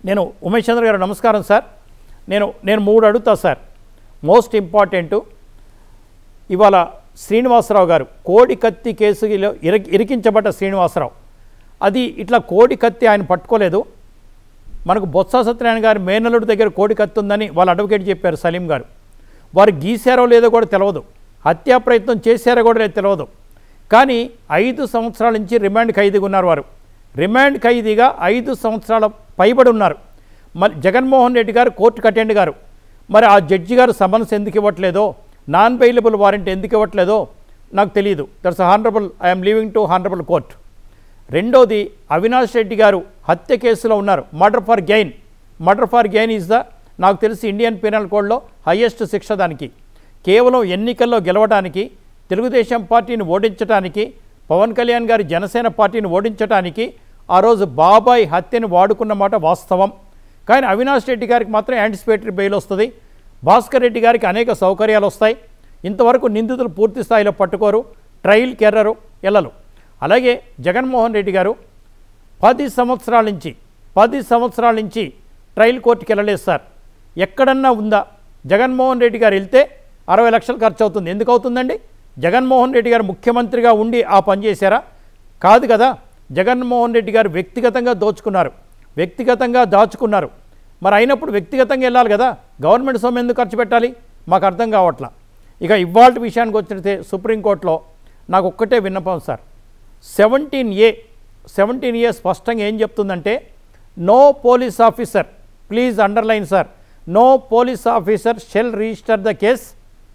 నేను ఉమేష్ చంద్ర గారు నమస్కారం సార్ నేను నేను మూడు అడుగుతా సార్ మోస్ట్ ఇంపార్టెంట్ ఇవాళ శ్రీనివాసరావు గారు కోడి కత్తి కేసులో ఇరి ఇరికించబడ్డ శ్రీనివాసరావు అది ఇట్లా కోడి కత్తి ఆయన పట్టుకోలేదు మనకు బొత్స సత్యనారాయణ గారి మేనల్లుడి దగ్గర కోడి కత్తి ఉందని వాళ్ళ అడ్వకేట్ చెప్పారు సలీం గారు వారు గీశారో లేదో కూడా తెలియదు హత్యా ప్రయత్నం చేశారో కూడా లేదు తెలియదు కానీ ఐదు సంవత్సరాల నుంచి రిమాండ్ ఖైదీగా ఉన్నారు వారు రిమాండ్ ఖైదీగా ఐదు సంవత్సరాల పైబడి ఉన్నారు మరి జగన్మోహన్ రెడ్డి గారు కోర్టుకు అటెండ్ గారు మరి ఆ జడ్జి గారు సమన్స్ ఎందుకు ఇవ్వట్లేదో నాన్ బెయిలబుల్ వారెంట్ ఎందుకు ఇవ్వట్లేదో నాకు తెలియదు that's honourable I'm leaving to honourable court రెండోది అవినాష్ రెడ్డి గారు హత్య కేసులో ఉన్నారు murder for gain murder for gain is the నాకు తెలిసి ఇండియన్ పీనల్ కోడ్లో హయ్యెస్ట్ శిక్ష దానికి కేవలం ఎన్నికల్లో గెలవడానికి తెలుగుదేశం పార్టీని ఓడించడానికి పవన్ కళ్యాణ్ గారి జనసేన పార్టీని ఓడించడానికి ఆ రోజు బాబాయ్ హత్యను వాడుకున్న మాట వాస్తవం కానీ అవినాష్ రెడ్డి గారికి మాత్రం యాంటిసిపేటరీ బెయిల్ వస్తుంది భాస్కర్ రెడ్డి గారికి అనేక సౌకర్యాలు వస్తాయి ఇంతవరకు నిందితులు పూర్తి స్థాయిలో పట్టుకోరు ట్రయల్ కెర్రరు ఎల్లలు అలాగే జగన్మోహన్ రెడ్డి గారు పది సంవత్సరాల నుంచి పది సంవత్సరాల నుంచి ట్రయల్ కోర్టుకి వెళ్ళలేదు సార్ ఎక్కడన్నా ఉందా జగన్మోహన్ రెడ్డి గారు వెళ్తే అరవై లక్షలు ఖర్చు అవుతుంది ఎందుకు అవుతుందండి జగన్మోహన్ రెడ్డి గారు ముఖ్యమంత్రిగా ఉండి ఆ పని చేశారా కాదు కదా జగన్మోహన్ రెడ్డి గారు వ్యక్తిగతంగా దోచుకున్నారు వ్యక్తిగతంగా దాచుకున్నారు మరి అయినప్పుడు వ్యక్తిగతంగా వెళ్ళాలి కదా గవర్నమెంట్ సొమ్ము ఎందుకు ఖర్చు పెట్టాలి మాకు అర్థం కావట్లా ఇక ఇవాళ విషయానికి వచ్చితే సుప్రీంకోర్టులో నాకు ఒక్కటే విన్నపం sir seventeen A seventeen A స్పష్టంగా ఏం చెప్తుందంటే no police officer please underline sir no police officer shall register the case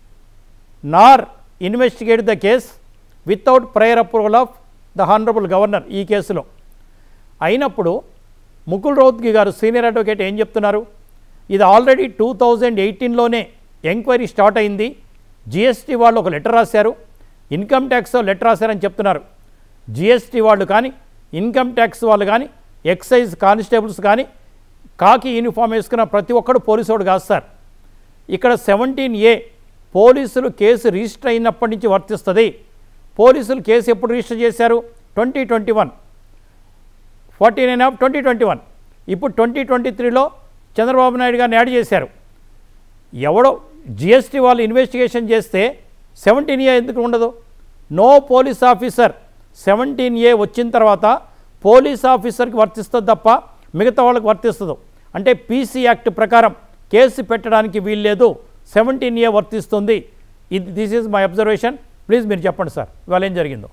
nor investigate the case without prior approval of the honourable governor ఈ కేసులో అయినప్పుడు ముకుల్ రోత్గి గారు సీనియర్ అడ్వకేట్ ఏం చెప్తున్నారు ఇది ఆల్రెడీ టూ థౌజండ్ ఎయిటీన్లోనే ఎంక్వైరీ స్టార్ట్ అయింది GST వాళ్ళు ఒక లెటర్ రాశారు ఇన్కమ్ ట్యాక్స్ లెటర్ రాశారని చెప్తున్నారు జిఎస్టీ వాళ్ళు కానీ ఇన్కమ్ ట్యాక్స్ వాళ్ళు కానీ ఎక్సైజ్ కానిస్టేబుల్స్ కానీ కాకి యూనిఫామ్ వేసుకున్న ప్రతి ఒక్కడు పోలీసోడు కాదు సార్ ఇక్కడ సెవెంటీన్ ఏ పోలీసులు కేసు రిజిస్టర్ అయినప్పటి నుంచి వర్తిస్తుంది పోలీసులు కేసు ఎప్పుడు రిజిస్టర్ చేశారు twenty twenty one forty nine of twenty twenty one ఇప్పుడు ట్వంటీ ట్వంటీ త్రీలో చంద్రబాబు నాయుడు గారిని యాడ్ చేశారు ఎవడో జిఎస్టీ వాళ్ళు ఇన్వెస్టిగేషన్ చేస్తే సెవెంటీన్ ఏ ఎందుకు ఉండదు no police officer seventeen A వచ్చిన తర్వాత పోలీస్ ఆఫీసర్కి వర్తిస్తుంది తప్ప మిగతా వాళ్ళకి వర్తిస్తుంది అంటే పీసీ యాక్ట్ ప్రకారం కేసు పెట్టడానికి వీల్లేదు సెవెంటీన్ ఏ వర్తిస్తుంది ఇది this is my observation please మీరు చెప్పండి సార్ ఇవాళ ఏం జరిగిందో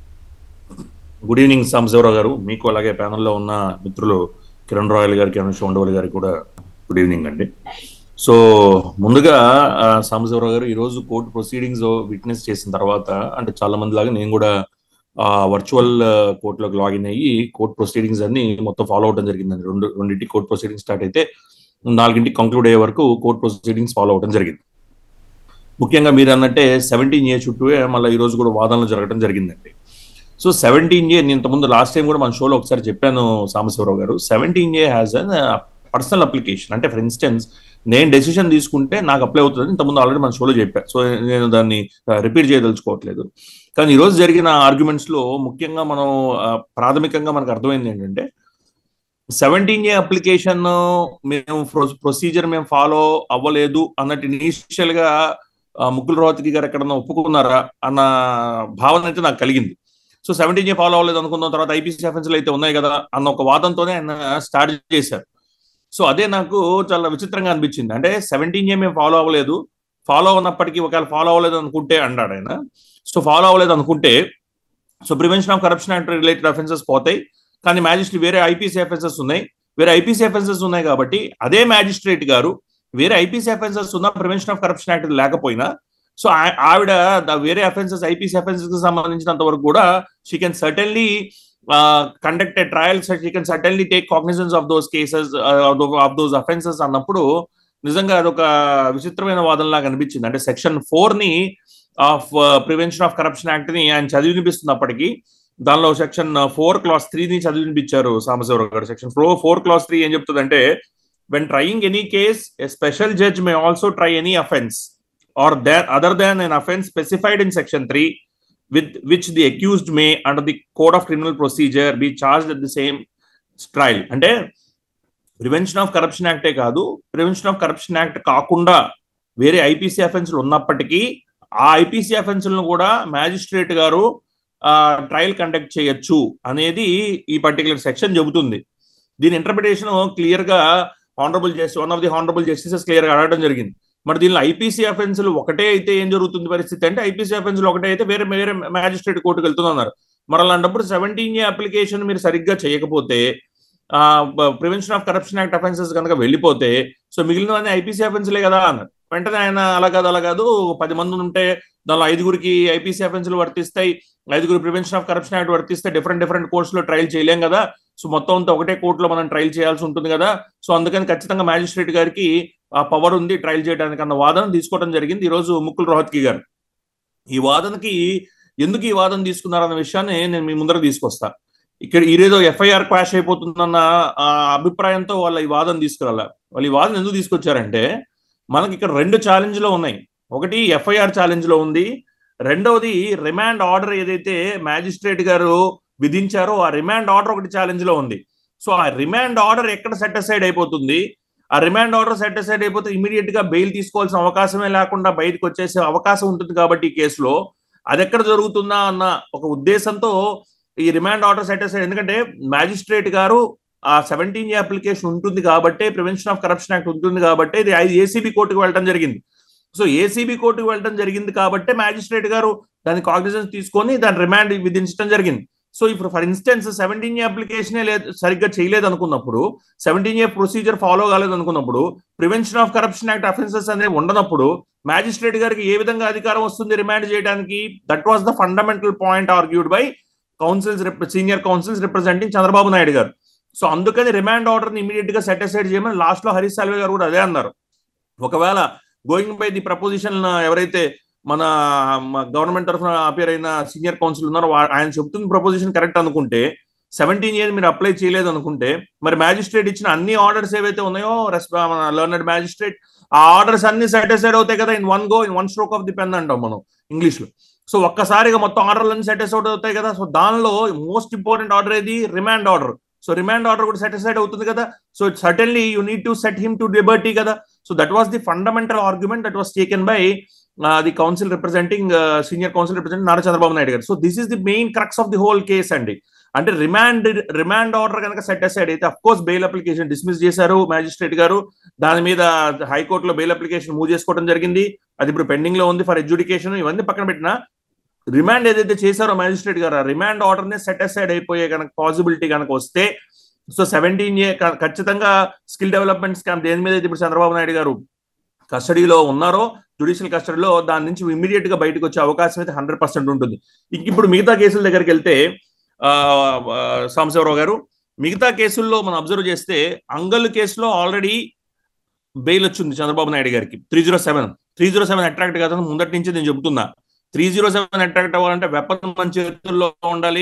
గుడ్ ఈవినింగ్ సాంబశివరావు గారు మీకు అలాగే ప్యానల్లో ఉన్న మిత్రులు కిరణ్ రాయల్ గారికి అనుష ఉండవల్లి గారికి కూడా గుడ్ ఈవినింగ్ అండి సో ముందుగా ఆ, సాంబశివరావు గారు ఈ రోజు కోర్టు ప్రొసీడింగ్స్ విట్నెస్ చేసిన తర్వాత అంటే చాలా మంది లాగా నేను కూడా వర్చువల్ కోర్టులోకి లాగిన్ అయ్యి కోర్ట్ ప్రొసీడింగ్స్ అన్ని మొత్తం ఫాలో అవడం జరిగిందండి రెండు రెండింటి కోర్ట్ ప్రొసీడింగ్స్ స్టార్ట్ అయితే నాలుగింటికి కంక్లూడ్ అయ్యే వరకు కోర్ట్ ప్రొసీడింగ్స్ ఫాలో అవడం జరిగింది ముఖ్యంగా మీరు అన్నట్టే సెవెంటీన్ ఏ చుట్టూ మళ్ళీ ఈ రోజు కూడా వాదనలు జరగడం జరిగిందండి సో సెవెంటీన్ ఏ నేను ఇంతకుముందు లాస్ట్ టైం కూడా మన షోలో ఒకసారి చెప్పాను Sambasiva Rao garu seventeen A has impersonal application అంటే ఫర్ ఇన్స్టెన్స్ నేను డెసిషన్ తీసుకుంటే నాకు అప్లై అవుతుంది ఇంతకుముందు ఆల్రెడీ మన షోలో చెప్పాను సో నేను దాన్ని రిపీట్ చేయదలుచుకోవట్లేదు కానీ ఈ రోజు జరిగిన ఆర్గ్యుమెంట్స్ లో ముఖ్యంగా మనం ఆ, ప్రాథమికంగా మనకు అర్థమైంది ఏంటంటే సెవెంటీన్ ఏ అప్లికేషన్ మేము ప్రొసీజర్ మేము ఫాలో అవ్వలేదు అన్నట్టు ఇనీషియల్ గా ఆ, ముకుల్ రోహత్గి గారు ఎక్కడన్నా ఒప్పుకున్నారా అన్న భావన అయితే నాకు కలిగింది సో సెవెంటీన్ ఏ ఫాలో అవ్వలేదు అనుకున్న తర్వాత ఐపీసీ అఫెన్స్లు అయితే ఉన్నాయి కదా అన్న ఒక వాదంతోనే ఆయన స్టార్ట్ చేశారు సో అదే నాకు చాలా విచిత్రంగా అనిపించింది అంటే సెవెంటీన్ ఏ మేము ఫాలో అవ్వలేదు ఫాలో ఉన్నప్పటికీ ఒకవేళ ఫాలో అవ్వలేదు అనుకుంటే అన్నాడు ఆయన సో ఫాలో అవ్వలేదు అనుకుంటే so prevention of corruption and related offences పోతాయి కానీ మ్యాజిస్ట్రేట్ వేరే ఐపీసీ అఫెన్సెస్ ఉన్నాయి వేరే ఐపీసీ అఫెన్సెస్ ఉన్నాయి కాబట్టి అదే మ్యాజిస్ట్రేట్ గారు వేరే ఐపీసీ అఫెన్సెస్ ఉన్న ప్రివెన్షన్ ఆఫ్ కరప్షన్ యాక్ట్ లేకపోయినా సో ఆ- ఆవిడ ద- వేరే అఫెన్సెస్ ఐపీసీ అఫెన్సెస్ కి సంబంధించినంత వరకు కూడా she can certainly conduct trials she can certainly take cognizance of those cases of those offences అన్నప్పుడు నిజంగా అదొక విచిత్రమైన వాదనలాగా అనిపించింది అంటే సెక్షన్ ఫోర్ ని of prevention of corruption act ని ఆయన చదివి వినిపిస్తున్నప్పటికీ దానిలో సెక్షన్ ఫోర్ క్లాస్ త్రీని చదివి వినిపించారు సాంబశివరావు గారు section four four clause three ఏం చెప్తుందంటే when trying any case a special judge may also try any offence other other than an offence specified in section three with which the accused may under the code of criminal procedure be charged at the same trial అంటే prevention of corruption యాక్టే కాదు prevention of corruption act కాకుండా వేరే IPC అఫెన్స్లు ఉన్నప్పటికీ ఆ IPC అఫెన్స్లను కూడా magistrate గారు trial conduct చేయొచ్చు అనేది ఈ పర్టికులర్ సెక్షన్ చెబుతుంది దీని ఇంటర్ప్రిటేషన్ క్లియర్ గా honourable justice one of the honourable justices clear గా అడగడం జరిగింది మరి దీనిలో ఐపీసీ అఫెన్స్లు ఒకటే అయితే ఏం జరుగుతుంది పరిస్థితి అంటే ఐపీసీ అఫెన్స్లు ఒకటే అయితే వేరే వేరే మ్యాజిస్ట్రేట్ కోర్టుకు వెళ్తున్నారు మరి అలాంటప్పుడు సెవెంటీన్ ఏ అప్లికేషన్ మీరు సరిగ్గా చేయకపోతే prevention of corruption act offences కనుక వెళ్ళిపోతే సో మిగిలినవన్నీ ఐపీసీ అఫెన్స్లే కదా అన్నారు వెంటనే ఆయన అలా కాదు అలా కాదు పది మంది ఉంటే దానిలో ఐదుగురికి ఐపీసీ అఫెన్స్లు వర్తిస్తాయి ఐదుగురు ప్రివెన్షన్ ఆఫ్ కరప్షన్ యాక్ట్ వర్తిస్తే డిఫరెంట్ డిఫరెంట్ కోర్ట్స్ లో ట్రయల్ చేయలేం కదా సో మొత్తం అంతా ఒకటే కోర్టులో మనం ట్రయల్ చేయాల్సి ఉంటుంది కదా సో అందుకని ఖచ్చితంగా మ్యాజిస్ట్రేట్ గారికి ఆ పవర్ ఉంది ట్రయల్ చేయడానికి అన్న వాదన తీసుకోవడం జరిగింది ఈ రోజు ముకుల్ రోహత్కి గారు ఈ వాదనకి ఎందుకు ఈ వాదన తీసుకున్నారన్న విషయాన్ని నేను మీ ముందర తీసుకొస్తా ఇక్కడ ఈరేదో ఎఫ్ఐఆర్ క్వాష్ అయిపోతుందన్న అభిప్రాయంతో వాళ్ళ ఈ వాదన తీసుకురాల వాళ్ళు ఈ వాదన ఎందుకు తీసుకొచ్చారంటే మనకి ఇక్కడ రెండు ఛాలెంజ్లో ఉన్నాయి ఒకటి ఎఫ్ఐఆర్ ఛాలెంజ్ లో ఉంది రెండవది రిమాండ్ ఆర్డర్ ఏదైతే మ్యాజిస్ట్రేట్ గారు విధించారో ఆ రిమాండ్ ఆర్డర్ ఒకటి ఛాలెంజ్ లో ఉంది సో ఆ రిమాండ్ ఆర్డర్ ఎక్కడ సెట్ అసైడ్ అయిపోతుంది ఆ రిమాండ్ ఆర్డర్ సెట్ అసైడ్ అయిపోతే ఇమీడియట్ గా బెయిల్ తీసుకోవాల్సిన అవకాశమే లేకుండా బయటకు వచ్చేసే అవకాశం ఉంటుంది కాబట్టి ఈ కేసులో అది ఎక్కడ జరుగుతుందా అన్న ఒక ఉద్దేశంతో ఈ రిమాండ్ ఆర్డర్ సెట్ అసైడ్ ఎందుకంటే మ్యాజిస్ట్రేట్ గారు ఆ సెవెంటీన్ ఏ అప్లికేషన్ ఉంటుంది కాబట్టి ప్రివెన్షన్ ఆఫ్ కరప్షన్ యాక్ట్ ఉంటుంది కాబట్టి ఇది ఏసీబీ కోర్టుకు వెళ్ళడం జరిగింది సో ఏసీబీ కోర్టుకు వెళ్ళడం జరిగింది కాబట్టి మ్యాజిస్ట్రేట్ గారు దాని కాగ్నిజెన్స్ తీసుకొని దాని రిమాండ్ విధించడం జరిగింది సో ఇప్పుడు ఫర్ ఇన్స్టెన్స్ సెవెంటీన్ ఏ అప్లికేషనే లేదు సరిగ్గా చేయలేదు అనుకున్నప్పుడు సెవెంటీన్ ఏ ప్రొసీజర్ ఫాలో కాలేదు అనుకున్నప్పుడు prevention of corruption act offences అనేవి ఉండనప్పుడు మ్యాజిస్ట్రేట్ గారికి ఏ విధంగా అధికారం వస్తుంది రిమాండ్ చేయడానికి that was the fundamental point argued by counsels senior counsels representing Chandrababu Naidu గారు సో అందుకని రిమాండ్ ఆర్డర్ ని ఇమీడియట్ గా సెట్ అసైడ్ చేయమని లాస్ట్ లో హరీష్ సాల్వే గారు కూడా అదే అన్నారు ఒకవేళ గోయింగ్ బై ది ప్రపోజిషన్ ఎవరైతే మన గవర్నమెంట్ తరఫున అపేర్ అయిన సీనియర్ కౌన్సిల్ ఉన్నారో ఆయన చెప్తున్న ప్రపోజిషన్ కరెక్ట్ అనుకుంటే సెవెంటీన్ ఇయర్ మీరు అప్లై చేయలేదు అనుకుంటే మరి మ్యాజిస్ట్రేట్ ఇచ్చిన అన్ని ఆర్డర్స్ ఏవైతే ఉన్నాయో లర్నర్డ్ మ్యాజిస్ట్రేట్ ఆ ఆర్డర్స్ అన్ని సాటిస్ఫైడ్ అవుతాయి కదా in one go in one stroke of the pen అంటాం మనం ఇంగ్లీష్ లో సో ఒక్కసారిగా మొత్తం ఆర్డర్లు అన్ని సాటిస్ఫైడ్ అవుతాయి కదా సో దానిలో మోస్ట్ ఇంపార్టెంట్ ఆర్డర్ ఏది remand order so remand order కూడా సాటిస్ఫైడ్ అవుతుంది కదా so certainly you need to set him to liberty కదా so that was the fundamental argument that was taken by the counsel representing senior counsel representing Nara Chandrababu Naidu గారు so this is the main crux of the whole case అండి అంటే remand remand order కనుక set aside అయితే of course bail application dismiss చేశారు magistrate గారు దాని మీద హైకోర్టులో బెయిల్ అప్లికేషన్ మూవ్ చేసుకోవడం జరిగింది అది ఇప్పుడు పెండింగ్ లో ఉంది ఫర్ ఎడ్యుకేషన్ ఇవన్నీ పక్కన పెట్టిన రిమాండ్ ఏదైతే చేశారో మ్యాజిస్ట్రేట్ గారు ఆ రిమాండ్ ఆర్డర్ నే సెట్ అసైడ్ అయిపోయే కనుక పాసిబిలిటీ కనుక వస్తే సో సెవెంటీన్ ఏ ఖచ్చితంగా స్కిల్ డెవలప్మెంట్ స్కామ్ దేని మీద ఇప్పుడు చంద్రబాబు నాయుడు గారు కస్టడీలో ఉన్నారో జుడిషియల్ కస్టడీలో దాని నుంచి ఇమీడియట్ గా బయటకు వచ్చే అవకాశం అయితే హండ్రెడ్ పర్సెంట్ ఉంటుంది ఇప్పుడు మిగతా కేసుల దగ్గరికి వెళ్తే సాంబశివరావు గారు మిగతా కేసుల్లో మనం అబ్జర్వ్ చేస్తే అంగల్ కేసులో ఆల్రెడీ బెయిల్ వచ్చింది చంద్రబాబు నాయుడు గారికి three zero seven three zero seven attract కాదని ముందటి నుంచి నేను చెబుతున్నా త్రీ జీరో సెవెన్ అట్రాక్ట్ అవ్వాలంటే వెపన్ మన చేతుల్లో ఉండాలి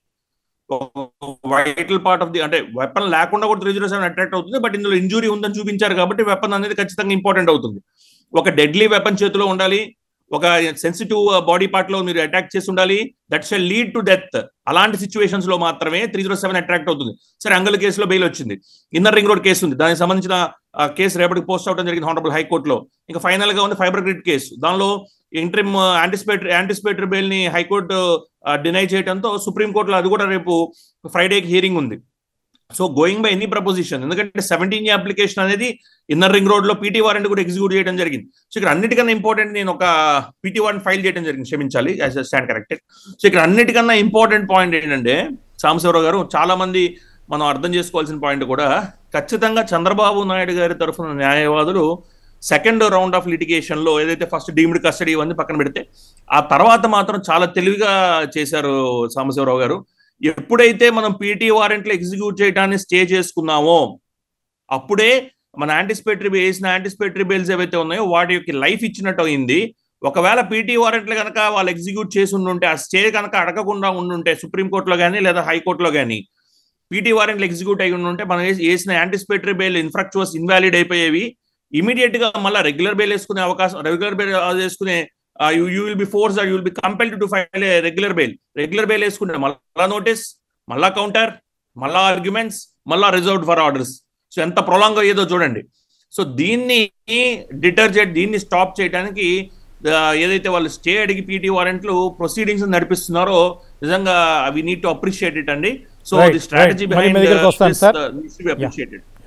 వైటల్ పార్ట్ ఆఫ్ ది అంటే వెపన్ లేకుండా కూడా త్రీ జీరో సెవెన్ అట్రాక్ట్ అవుతుంది బట్ ఇందులో ఇంజురీ ఉందని చూపించారు కాబట్టి వెపన్ అనేది ఖచ్చితంగా ఇంపార్టెంట్ అవుతుంది ఒక డెడ్లీ వెపన్ చేతిలో ఉండాలి ఒక సెన్సిటివ్ బాడీ పార్ట్ లో మీరు అటాక్ చేసి ఉండాలి that shall lead to death అలాంటి సిచ్యువేషన్స్ లో మాత్రమే త్రీ జీరో సెవెన్ అట్రాక్ట్ అవుతుంది సరే అంగల్ కేసులో బెయిల్ వచ్చింది ఇన్నర్ రింగ్ రోడ్ కేసు ఉంది దానికి సంబంధించిన కేసు రేపటికి పోస్ట్ అవడం జరిగింది హానరబుల్ హైకోర్టులో ఇంకా ఫైనల్ గా ఉంది ఫైబర్ గ్రిడ్ కేసు దానిలో ఇంట్రిమ్ యాంటిసిపేటరీ యాంటిసిపేటరీ బెయిల్ ని హైకోర్టు డినై చేయడంతో సుప్రీంకోర్టులో అది కూడా రేపు ఫ్రైడేకి హియరింగ్ ఉంది so going by any proposition ఎందుకంటే సెవెంటీన్ అప్లికేషన్ అనేది ఇన్నర్ రింగ్ రోడ్ లో పీటీ వారెంట్ కూడా ఎగ్జిక్యూట్ చేయడం జరిగింది సో ఇక్కడ అన్నిటికన్నా ఇంపార్టెంట్ నేను ఒక పీటీ వారెంట్ ఫైల్ చేయడం జరిగింది క్షమించాలి యాజ్ స్టాండ్ కరెక్టెడ్ సో ఇక్కడ అన్నిటికన్నా ఇంపార్టెంట్ పాయింట్ ఏంటంటే సాంబశివరావు గారు చాలా మంది మనం అర్థం చేసుకోవాల్సిన పాయింట్ కూడా ఖచ్చితంగా చంద్రబాబు నాయుడు గారి తరఫున న్యాయవాదులు సెకండ్ రౌండ్ ఆఫ్ లిటిగేషన్ లో ఏదైతే ఫస్ట్ డీమ్డ్ కస్టడీ ఇవన్నీ పక్కన పెడితే ఆ తర్వాత మాత్రం చాలా తెలివిగా చేశారు సాంబశివరావు గారు ఎప్పుడైతే మనం పీటీ వారెంట్లు ఎగ్జిక్యూట్ చేయడాన్ని స్టే చేసుకున్నామో అప్పుడే మన యాంటిసిపేటరీ వేసిన యాంటిసిపేటరీ బెయిల్స్ ఏవైతే ఉన్నాయో వాటి యొక్క లైఫ్ ఇచ్చినట్టు అయింది ఒకవేళ పీటీ వారెంట్లు కనుక వాళ్ళు ఎగ్జిక్యూట్ చేసి ఉండుంటే ఆ స్టే కనుక అడగకుండా ఉండుంటే సుప్రీంకోర్టులో కానీ లేదా హైకోర్టులో కానీ పీటీ వారెంట్లు ఎగ్జిక్యూట్ అయి ఉండుంటే మనం వేసిన యాంటిసిపేటరీ బెయిల్ ఇన్ఫ్రాక్చువస్ ఇన్వాలిడ్ అయిపోయేవి ఇమీడియట్ గా మళ్ళీ రెగ్యులర్ బెయిల్ వేసుకునే అవకాశం రెగ్యులర్ బెయిల్ వేసుకునే you will be force you will be compelled to file a regular bail regular bail వేసుకుంటే మళ్ళా నోటీస్ మళ్ళా కౌంటర్ మళ్ళా ఆర్గ్యుమెంట్స్ మళ్ళా రిజర్వ్డ్ ఫర్ ఆర్డర్స్ సో ఎంత ప్రొలాంగ్ అయ్యేదో చూడండి సో దీన్ని డిటర్జెంట్ దీన్ని స్టాప్ చేయడానికి ఆ, ఏదైతే వాళ్ళు స్టే అడిగి పీటీ వారెంట్లు ప్రొసీడింగ్స్ నడిపిస్తున్నారో నిజంగా we need to appreciate it అండి so Right, the strategy right. మరి మీ దగ్గరికి వస్తాను, sir. అప్రిషియేటెడ్